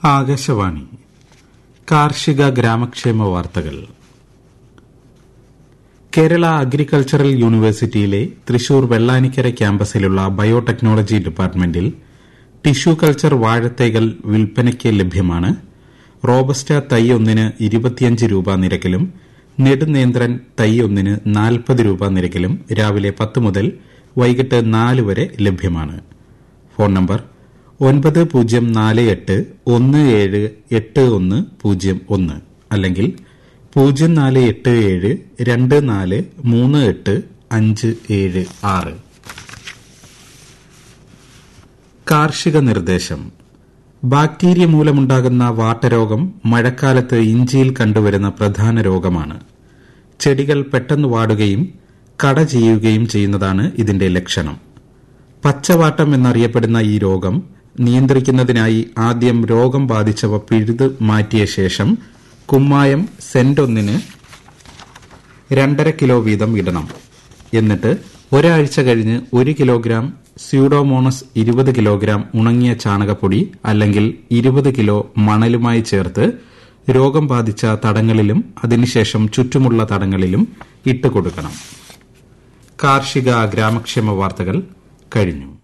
ആകാശവാണി കാർഷിക ഗ്രാമക്ഷേമ വാർത്തകൾ കേരള അഗ്രികൾച്ചറൽ യൂണിവേഴ്സിറ്റിയിലെ തൃശൂർ വെള്ളാനിക്കര ക്യാമ്പസിലുള്ള ബയോടെക്നോളജി ഡിപ്പാർട്ട്മെന്റിൽ ടിഷ്യൂ കൾച്ചർ വാഴത്തൈകൾ വിൽപ്പനയ്ക്ക് ലഭ്യമാണ് റോബസ്റ്റ തൈ ഒന്നിന് ഇരുപത്തിയഞ്ച് രൂപ നിരക്കിലും നെടുനേന്ത്രൻ തൈ ഒന്നിന് നാൽപ്പത് രൂപ നിരക്കിലും രാവിലെ പത്ത് മുതൽ വൈകിട്ട് നാല് വരെ ലഭ്യമാണ് ഫോൺ നമ്പർ ഒൻപത് പൂജ്യം നാല് എട്ട് ഒന്ന് ഏഴ് എട്ട് ഒന്ന് പൂജ്യം ഒന്ന് അല്ലെങ്കിൽ പൂജ്യം നാല് എട്ട് ഏഴ് രണ്ട് നാല് മൂന്ന് എട്ട് അഞ്ച് ഏഴ് ആറ് കാർഷിക നിർദ്ദേശം ബാക്ടീരിയ മൂലമുണ്ടാകുന്ന വാട്ടരോഗം മഴക്കാലത്ത് ഇഞ്ചിയിൽ കണ്ടുവരുന്ന പ്രധാന രോഗമാണ് ചെടികൾ പെട്ടെന്ന് വാടുകയും കട ചെയ്യുകയും ചെയ്യുന്നതാണ് ഇതിന്റെ ലക്ഷണം പച്ചവാട്ടം എന്നറിയപ്പെടുന്ന ഈ രോഗം നിയന്ത്രിക്കുന്നതിനായി ആദ്യം രോഗം ബാധിച്ചവ പിഴുത് മാറ്റിയ ശേഷം കുമ്മായം സെന്റ് ഒന്നിന് രണ്ടര കിലോ വീതം ഇടണം എന്നിട്ട് ഒരാഴ്ച കഴിഞ്ഞ് ഒരു കിലോഗ്രാം സ്യൂഡോമോണസ് ഇരുപത് കിലോഗ്രാം ഉണങ്ങിയ ചാണകപ്പൊടി അല്ലെങ്കിൽ ഇരുപത് കിലോ മണലുമായി ചേർത്ത് രോഗം ബാധിച്ച തടങ്ങളിലും അതിനുശേഷം ചുറ്റുമുള്ള തടങ്ങളിലും ഇട്ടുകൊടുക്കണം കാർഷിക ഗ്രാമക്ഷേമ വാർത്തകൾ കഴിഞ്ഞു